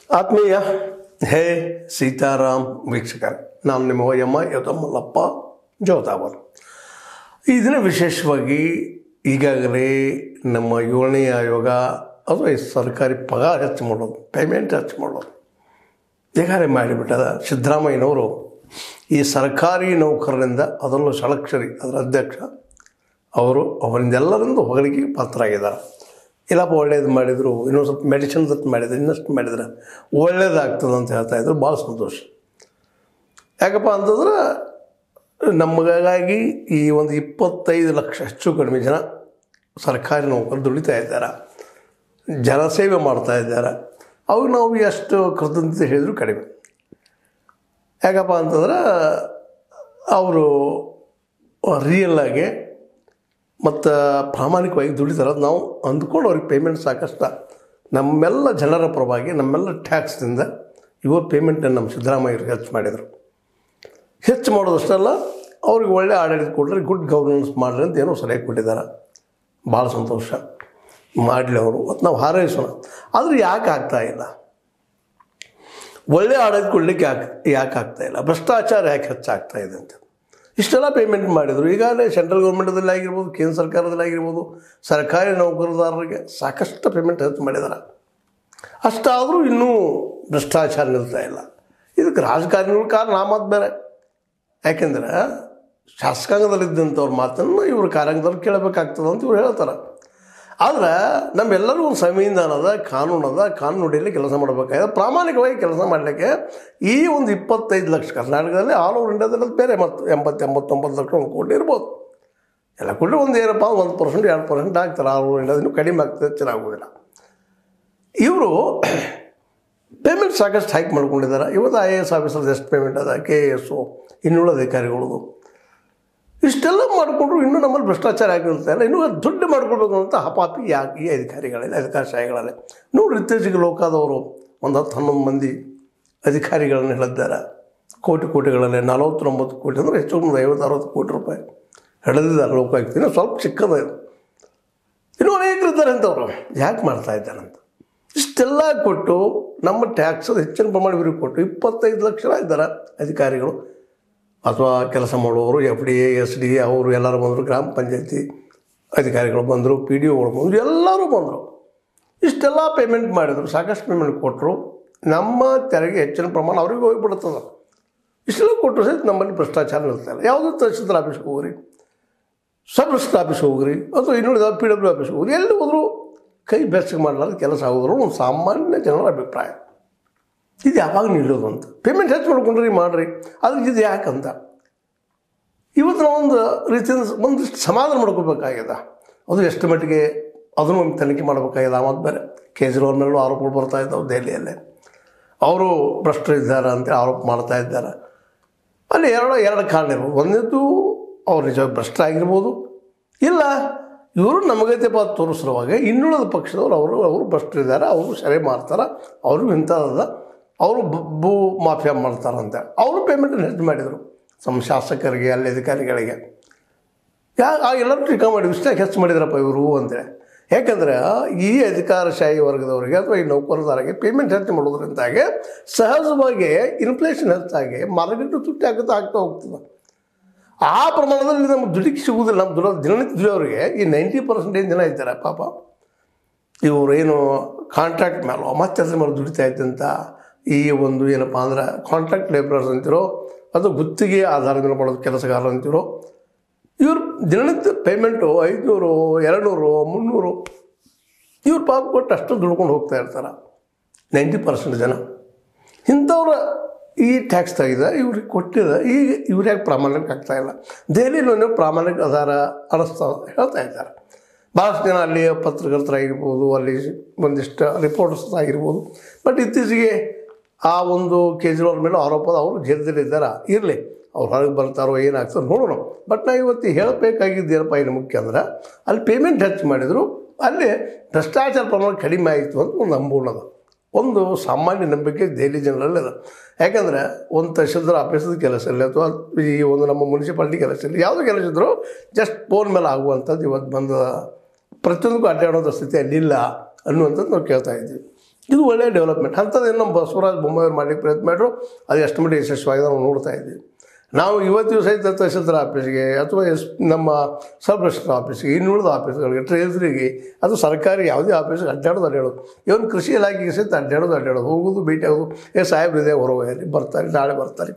ಆತ್ಮೀಯ ಹೇ ಸೀತಾರಾಮ್ ವೀಕ್ಷಕರೇ ನಾನು ನಿಮ್ಮ ವಯ್ಯಮ್ಮ ಯತಮಲ್ಲಪ್ಪ ಜೋತಾವರ್ ಈ ದಿನ ವಿಶೇಷವಾಗಿ ಈಗಾಗಲೇ ನಮ್ಮ ಏಳನೇ ಆಯೋಗ ಅದು ಈ ಸರ್ಕಾರಿ ಪಗಾರ ಹೆಚ್ಚು ಮಾಡೋದು ಪೇಮೆಂಟ್ ಹೆಚ್ಚು ಮಾಡೋದು ಈಗಾಗಲೇ ಮಾಡಿಬಿಟ್ಟದ ಸಿದ್ದರಾಮಯ್ಯನವರು ಈ ಸರ್ಕಾರಿ ನೌಕರರಿಂದ ಅದರಲ್ಲೂ ಷಳಕ್ಷರಿ ಅದರ ಅಧ್ಯಕ್ಷ ಅವರು ಅವರಿಂದೆಲ್ಲರಿಂದ ಹೊಗಳಿಕೆ ಪಾತ್ರ ಆಗಿದ್ದಾರೆ ಇಲ್ಲಪ್ಪ ಒಳ್ಳೇದು ಮಾಡಿದರು ಇನ್ನೊಂದು ಸ್ವಲ್ಪ ಮೆಡಿಸಿನ್ ಮಾಡಿದ್ರು ಇನ್ನಷ್ಟು ಮಾಡಿದ್ರೆ ಒಳ್ಳೇದಾಗ್ತದೆ ಅಂತ ಹೇಳ್ತಾ ಇದ್ರು ಭಾಳ ಸಂತೋಷ ಯಾಕಪ್ಪ ಅಂತಂದ್ರೆ ನಮಗಾಗಿ ಈ ಒಂದು ಇಪ್ಪತ್ತೈದು ಲಕ್ಷ ಹೆಚ್ಚು ಕಡಿಮೆ ಜನ ಸರ್ಕಾರಿ ನೌಕರು ದುಡಿತಾ ಇದ್ದಾರೆ ಜನಸೇವೆ ಮಾಡ್ತಾ ಇದ್ದಾರೆ ಅವಾಗ ನಾವು ಎಷ್ಟು ಕೃತಜ್ಞತೆ ಹೇಳಿದ್ರು ಕಡಿಮೆ ಯಾಕಪ್ಪ ಅಂತಂದ್ರೆ ಅವರು ರಿಯಲ್ ಆಗಿ ಮತ್ತು ಪ್ರಾಮಾಣಿಕವಾಗಿ ದುಡಿತಾರೆ ಅದು ನಾವು ಅಂದ್ಕೊಂಡು ಅವ್ರಿಗೆ ಪೇಮೆಂಟ್ ಸಾಕಷ್ಟು ನಮ್ಮೆಲ್ಲ ಜನರ ಪರವಾಗಿ ನಮ್ಮೆಲ್ಲ ಟ್ಯಾಕ್ಸ್ನಿಂದ ಇವರು ಪೇಮೆಂಟನ್ನು ನಮ್ಮ ಸಿದ್ದರಾಮಯ್ಯರಿಗೆ ಹೆಚ್ಚು ಮಾಡಿದರು ಹೆಚ್ಚು ಮಾಡೋದಷ್ಟಲ್ಲ ಅವ್ರಿಗೆ ಒಳ್ಳೆ ಆಡಳಿತ ಕೊಟ್ಟರೆ ಗುಡ್ ಗವರ್ನೆನ್ಸ್ ಮಾಡಲಿ ಅಂತ ಏನೋ ಸಲಹೆ ಕೊಟ್ಟಿದ್ದಾರೆ ಭಾಳ ಸಂತೋಷ ಮಾಡಲಿ ಅವರು ಮತ್ತು ನಾವು ಹಾರೈಸೋಣ ಆದರೆ ಯಾಕೆ ಆಗ್ತಾ ಇಲ್ಲ ಒಳ್ಳೆ ಆಡಳಿತ ಕೊಡಲಿಕ್ಕೆ ಯಾಕೆ ಯಾಕೆ ಆಗ್ತಾ ಇಲ್ಲ ಭ್ರಷ್ಟಾಚಾರ ಯಾಕೆ ಹೆಚ್ಚಾಗ್ತಾ ಇದೆ ಅಂತ ಇಷ್ಟೆಲ್ಲ ಪೇಮೆಂಟ್ ಮಾಡಿದರು ಈಗಾಗಲೇ ಸೆಂಟ್ರಲ್ ಗೌರ್ಮೆಂಟದಲ್ಲಿ ಆಗಿರ್ಬೋದು ಕೇಂದ್ರ ಸರ್ಕಾರದಲ್ಲಿ ಆಗಿರ್ಬೋದು ಸರ್ಕಾರಿ ನೌಕರದಾರರಿಗೆ ಸಾಕಷ್ಟು ಪೇಮೆಂಟ್ ಹೆಚ್ಚು ಮಾಡಿದ್ದಾರೆ ಅಷ್ಟಾದರೂ ಇನ್ನೂ ಭ್ರಷ್ಟಾಚಾರ ನಿಲ್ತಾ ಇಲ್ಲ ಇದಕ್ಕೆ ರಾಜಕಾರಣಿಗಳ ಕಾರಣ ಆ ಮಾತು ಬೇರೆ ಯಾಕೆಂದ್ರೆ ಶಾಸಕಾಂಗದಲ್ಲಿದ್ದಂಥವ್ರ ಮಾತನ್ನು ಇವರು ಕಾರ್ಯಾಂಗದವ್ರು ಕೇಳಬೇಕಾಗ್ತದೆ ಅಂತ ಇವ್ರು ಹೇಳ್ತಾರೆ ಆದ್ರೆ ನಮ್ಮೆಲ್ಲರೂ ಒಂದು ಸಂವಿಧಾನ ಅದ ಕಾನೂನು ಅದ ಕಾನೂನು ಅಡಿಯಲ್ಲಿ ಕೆಲಸ ಮಾಡಬೇಕಾಗಿದೆ ಪ್ರಾಮಾಣಿಕವಾಗಿ ಕೆಲಸ ಮಾಡಲಿಕ್ಕೆ ಈ ಒಂದು ಇಪ್ಪತ್ತೈದು ಲಕ್ಷ ಕರ್ನಾಟಕದಲ್ಲಿ ಆಲ್ ಓವರ್ ಇಂಡಿಯಾದಲ್ಲಿ ಅದು ಬೇರೆ ಮತ್ತು ಎಂಬತ್ತು ಎಂಬತ್ತೊಂಬತ್ತು ಲಕ್ಷ ಒಂದು ಕೋಟಿ ಇರ್ಬೋದು ಎಲ್ಲ ಕೊಟ್ಟರೆ ಒಂದು ಏನಪ್ಪ ಒಂದು ಪರ್ಸೆಂಟ್ ಎರಡು ಪರ್ಸೆಂಟ್ ಆಗ್ತಾರೆ ಆಲ್ ಓವರ್ ಇಂಡಿಯಾದ ಇನ್ನೂ ಕಡಿಮೆ ಆಗ್ತದೆ ಚೆನ್ನಾಗೋದಿಲ್ಲ ಇವರು ಪೇಮೆಂಟ್ ಸಾಕಷ್ಟು ಹೈಕ್ ಮಾಡ್ಕೊಂಡಿದ್ದಾರೆ ಇವತ್ತು ಐ ಎ ಎಸ್ ಆಫೀಸರ್ದು ಎಷ್ಟು ಪೇಮೆಂಟ್ ಅದ ಕೆ ಎ ಎಸ್ಸು ಇನ್ನುಳಿದ ಅಧಿಕಾರಿಗಳದು ಇಷ್ಟೆಲ್ಲ ಮಾಡಿಕೊಂಡ್ರು ಇನ್ನೂ ನಮ್ಮಲ್ಲಿ ಭ್ರಷ್ಟಾಚಾರ ಆಗಿರುತ್ತೆ ಇಲ್ಲ ಇನ್ನೂ ದುಡ್ಡು ಮಾಡ್ಕೊಳ್ಬೇಕು ಅಂತ ಹಪಾಪಿ ಯಾಕೆ ಈ ಅಧಿಕಾರಿಗಳಲ್ಲಿ ಅಧಿಕಾರಶಾಹಿಗಳಲ್ಲಿ ನೋಡ್ರಿ ಇತ್ತೀಚೆಗೆ ಲೋಕಾದವರು ಒಂದು ಹತ್ತು ಹನ್ನೊಂದು ಮಂದಿ ಅಧಿಕಾರಿಗಳನ್ನು ಹೇಳಿದ್ದಾರೆ ಕೋಟಿ ಕೋಟಿಗಳಲ್ಲಿ ನಲವತ್ತೊಂಬತ್ತು ಕೋಟಿ ಅಂದರೆ ಹೆಚ್ಚು ಒಂದು ಐವತ್ತು ಅರವತ್ತು ಕೋಟಿ ರೂಪಾಯಿ ಹಿಡಿದಿದ್ದಾರೆ ಲೋಕಾಯುಕ್ತ ಇನ್ನೂ ಸ್ವಲ್ಪ ಚಿಕ್ಕದ ಇದು ಇನ್ನೂ ಅನೇಕರು ಇದ್ದಾರೆ ಅಂತವ್ರು ಯಾಕೆ ಮಾಡ್ತಾ ಇದ್ದಾರೆ ಅಂತ ಇಷ್ಟೆಲ್ಲ ಕೊಟ್ಟು ನಮ್ಮ ಟ್ಯಾಕ್ಸ್ ಹೆಚ್ಚಿನ ಪ್ರಮಾಣ ಇವ್ರಿಗೆ ಕೊಟ್ಟು ಇಪ್ಪತ್ತೈದು ಲಕ್ಷ ಜನ ಇದ್ದಾರೆ ಅಧಿಕಾರಿಗಳು ಅಥವಾ ಕೆಲಸ ಮಾಡುವವರು F D A S D ಅವರು ಎಲ್ಲರೂ ಬಂದರು ಗ್ರಾಮ ಪಂಚಾಯತಿ ಅಧಿಕಾರಿಗಳು ಬಂದರು ಪಿ ಡಿ ಒಗಳು ಬಂದರು ಎಲ್ಲರೂ ಬಂದರು ಇಷ್ಟೆಲ್ಲ ಪೇಮೆಂಟ್ ಮಾಡಿದರು ಸಾಕಷ್ಟು ಪೇಮೆಂಟ್ ಕೊಟ್ಟರು ನಮ್ಮ ತೆರಿಗೆ ಹೆಚ್ಚಿನ ಪ್ರಮಾಣ ಅವ್ರಿಗೆ ಹೋಗಿಬಿಡ್ತದೆ ಇಷ್ಟೆಲ್ಲ ಕೊಟ್ಟರು ಸಹಿತ ನಮ್ಮಲ್ಲಿ ಭ್ರಷ್ಟಾಚಾರ ನಿಲ್ತಾ ಇಲ್ಲ ಯಾವುದೋ ತಹಸೀಲ್ದಾರ್ ಆಫೀಸ್ಗೆ ಹೋಗ್ರಿ ಸಬ್ ರಿಜಿಸ್ಟರ್ ಆಫೀಸ್ಗೆ ಹೋಗ್ರಿ ಅಥವಾ ಇನ್ನುಳಿದ ಪಿ ಡಬ್ಲ್ಯೂ ಆಫೀಸ್ಗೆ ಹೋಗ್ರಿ ಎಲ್ಲಿ ಹೋದರೂ ಕೈ ಬೆಚ್ಚಗೆ ಮಾಡಲಾರ್ದು ಕೆಲಸ ಆಗೋದ್ರು ಒಂದು ಸಾಮಾನ್ಯ ಜನರ ಅಭಿಪ್ರಾಯ ಇದು ಯಾವಾಗ ನಿಲ್ಲೋದು ಅಂತ ಪೇಮೆಂಟ್ ಹೆಚ್ಚು ಮಾಡ್ಕೊಂಡ್ರಿ ಮಾಡಿರಿ ಆದ್ರೆ ಇದು ಯಾಕಂತ ಇವತ್ತು ನಾವೊಂದು ರೀತಿಯಿಂದ ಒಂದಿಷ್ಟು ಸಮಾಧಾನ ಮಾಡ್ಕೋಬೇಕಾಗ್ಯದ ಅದು ಎಷ್ಟು ಮಟ್ಟಿಗೆ ಅದನ್ನು ಒಂದು ತನಿಖೆ ಮಾಡಬೇಕಾಗಿದೆ ಆ ಮತ್ತು ಬೇರೆ ಕೇಜ್ರಿವಾಲ್ ಮೇಲೂ ಆರೋಪಗಳು ಬರ್ತಾ ಇದ್ದಾವೆ ದೆಹಲಿಯಲ್ಲೇ ಅವರು ಭ್ರಷ್ಟರು ಇದ್ದಾರೆ ಅಂತೇಳಿ ಆರೋಪ ಮಾಡ್ತಾ ಇದ್ದಾರೆ ಅಲ್ಲಿ ಎರಡು ಎರಡು ಕಾರಣ ಇರ್ಬೋದು ಒಂದನೇದು ಅವ್ರು ನಿಜವಾಗಿ ಭ್ರಷ್ಟರಾಗಿರ್ಬೋದು ಇಲ್ಲ ಇವರು ನಮಗೈತೆ ಪಾತ್ ತೋರಿಸಿರುವಾಗ ಇನ್ನುಳಿದ ಪಕ್ಷದವರು ಅವರು ಅವರು ಭ್ರಷ್ಟರಿದ್ದಾರೆ ಅವರು ಸರಿ ಮಾಡ್ತಾರೆ ಅವರು ಇಂಥದ ಅವರು ಭೂ ಮಾಫಿಯಾ ಮಾಡ್ತಾರಂತ ಅವರು ಪೇಮೆಂಟನ್ನು ಹೆಚ್ಚು ಮಾಡಿದರು ನಮ್ಮ ಶಾಸಕರಿಗೆ ಅಲ್ಲಿ ಅಧಿಕಾರಿಗಳಿಗೆ ಯಾ ಆ ಎಲ್ಲರೂ ಟೀಕಾ ಮಾಡಿ ಇಷ್ಟಾಗಿ ಹೆಚ್ಚು ಮಾಡಿದ್ರಪ್ಪ ಇವರು ಅಂತೇಳಿ ಯಾಕಂದ್ರೆ ಈ ಅಧಿಕಾರಶಾಹಿ ವರ್ಗದವರಿಗೆ ಅಥವಾ ಈ ನೌಕರದಾರರಿಗೆ ಪೇಮೆಂಟ್ ಹೆಚ್ಚು ಮಾಡೋದ್ರಿಂದಾಗಿ ಸಹಜವಾಗಿ ಇನ್ಫ್ಲೇಷನ್ ಹೆಚ್ಚಾಗಿ ಮಾರ್ಕೆಟ್ ತುಟ್ಟಿ ಆಗ್ತಾ ಆಗ್ತಾ ಹೋಗ್ತದೆ ಆ ಪ್ರಮಾಣದಲ್ಲಿ ನಮ್ಗೆ ದುಡಿಗೆ ಸಿಗುವುದಿಲ್ಲ ನಮ್ಮ ದುಡ ದಿನನಿತ್ಯ ದುಡಿಯೋರಿಗೆ ಈ ನೈಂಟಿ ಪರ್ಸೆಂಟೇಜ್ ಜನ ಇದ್ದಾರೆ ಪಾಪ ಇವರು ಏನು ಕಾಂಟ್ರಾಕ್ಟ್ ಮೇಲೋ ಮತ್ತೆ ಅದ್ರ ಮೇಲೆ ದುಡಿತಾ ಇದ್ದಂಥ ಈ ಒಂದು ಏನಪ್ಪ ಅಂದ್ರೆ ಕಾಂಟ್ರಾಕ್ಟ್ ಲೇಬರರ್ಸ್ ಅಂತಿರೋ ಅದು ಗುತ್ತಿಗೆ ಆಧಾರದ ಮೇಲೆ ಮಾಡೋದು ಕೆಲಸಗಾರ ಅಂತಿರೋ ಇವ್ರು ದಿನನಿತ್ಯ ಪೇಮೆಂಟು ಐದುನೂರು ಎರಡುನೂರು ಮುನ್ನೂರು ಇವ್ರು ಪಾಪ ಕೊಟ್ಟು ಅಷ್ಟು ದುಡ್ಕೊಂಡು ಹೋಗ್ತಾ ಇರ್ತಾರೆ ನೈಂಟಿ ಪರ್ಸೆಂಟ್ ಜನ ಇಂಥವ್ರ ಈ ಟ್ಯಾಕ್ಸ್ ತೆಗೆದ ಇವ್ರಿಗೆ ಕೊಟ್ಟಿದ ಈಗ ಇವ್ರು ಯಾಕೆ ಪ್ರಾಮಾಣಿಕ ಆಗ್ತಾ ಇಲ್ಲ ದೆಹಲಿಲೂ ಪ್ರಾಮಾಣಿಕ ಆಧಾರ ಅನ್ನಿಸ್ತಾ ಹೇಳ್ತಾ ಇದ್ದಾರೆ ಭಾಳಷ್ಟು ಜನ ಅಲ್ಲಿ ಪತ್ರಕರ್ತರಾಗಿರ್ಬೋದು ಅಲ್ಲಿ ಒಂದಿಷ್ಟು ರಿಪೋರ್ಟರ್ಸ್ ಆಗಿರ್ಬೋದು ಬಟ್ ಇತ್ತೀಚೆಗೆ ಆ ಒಂದು ಕೇಜ್ರಿವಾಲ್ ಮೇಲೆ ಆರೋಪದ ಅವರು ಜೈಲದಲ್ಲಿದ್ದಾರೆ ಇರಲಿ ಅವ್ರು ಹೊರಗೆ ಬರ್ತಾರೋ ಏನಾಗ್ತದೆ ನೋಡೋಣ ಬಟ್ ನಾ ಇವತ್ತು ಹೇಳಬೇಕಾಗಿದ್ದೇನಪ್ಪ ಏನು ಮುಖ್ಯ ಅಂದ್ರೆ ಅಲ್ಲಿ ಪೇಮೆಂಟ್ ಹೆಚ್ಚು ಮಾಡಿದರು ಅಲ್ಲಿ ಭ್ರಷ್ಟಾಚಾರ ಪ್ರಮಾಣ ಕಡಿಮೆ ಆಯಿತು ಅಂತ ಒಂದು ನಂಬೋಣದ ಒಂದು ಸಾಮಾನ್ಯ ನಂಬಿಕೆ ದೆಹಲಿ ಜನರಲ್ಲಿ ಅದ ಯಾಕಂದರೆ ಒಂದು ತಹಶೀಲ್ದಾರ್ ಆಫೀಸದ ಕೆಲಸ ಇಲ್ಲ ಅಥವಾ ಈ ಒಂದು ನಮ್ಮ ಮುನ್ಸಿಪಾಲ್ಟಿ ಕೆಲಸ ಇಲ್ಲ ಯಾವುದೇ ಕೆಲಸ ಇದ್ದರೂ ಜಸ್ಟ್ ಫೋನ್ ಮೇಲೆ ಆಗುವಂಥದ್ದು ಇವತ್ತು ಬಂದ ಪ್ರತಿಯೊಂದಕ್ಕೂ ಅಡ್ಡಾಡೋಂಥ ಸ್ಥಿತಿ ಅಲ್ಲಿಲ್ಲ ಅನ್ನುವಂಥದ್ದು ನಾವು ಕೇಳ್ತಾ ಇದ್ದೀವಿ ಇದು ಒಳ್ಳೆಯ ಡೆವಲಪ್ಮೆಂಟ್ ಅಂಥದ್ದೇನು ನಮ್ಮ ಬಸವರಾಜ ಬೊಮ್ಮಾಯಿ ಮಾಡಲಿಕ್ಕೆ ಪ್ರಯತ್ನ ಮಾಡಿದ್ರು ಅದು ಎಷ್ಟು ಮಟ್ಟಿಗೆ ಯಶಸ್ವಿಯಾಗಿದೆ ನಾವು ನೋಡ್ತಾ ಇದ್ದೀವಿ ನಾವು ಇವತ್ತಿಗೂ ಸಹಿತ ತಹಸೀಲ್ದಾರ್ ಆಫೀಸ್ಗೆ ಅಥವಾ ಎಸ್ ನಮ್ಮ ಸಬ್ ರಿಜಿಸ್ಟರ್ ಆಫೀಸ್ಗೆ ಇನ್ನುಳಿದ ಆಫೀಸ್ಗಳಿಗೆ ಟ್ರೇಸರಿಗೆ ಅದು ಸರ್ಕಾರಿ ಯಾವುದೇ ಆಫೀಸ್ಗೆ ಅಡ್ಡಾಡೋದು ಅಡ್ಡಾಡೋದು ಇವನ್ ಕೃಷಿ ಇಲಾಖೆಗೆ ಸಹಿತ ಅಡ್ಡಾಡೋದು ಅಡ್ಡಾಡೋದು ಹೋಗೋದು ಭೇಟಿ ಆಗೋದು ಏ ಸಾಹೇಬ್ರು ಇದೆ ಹೊರಗೆ ಬರ್ತಾರೆ ನಾಳೆ ಬರ್ತಾರೆ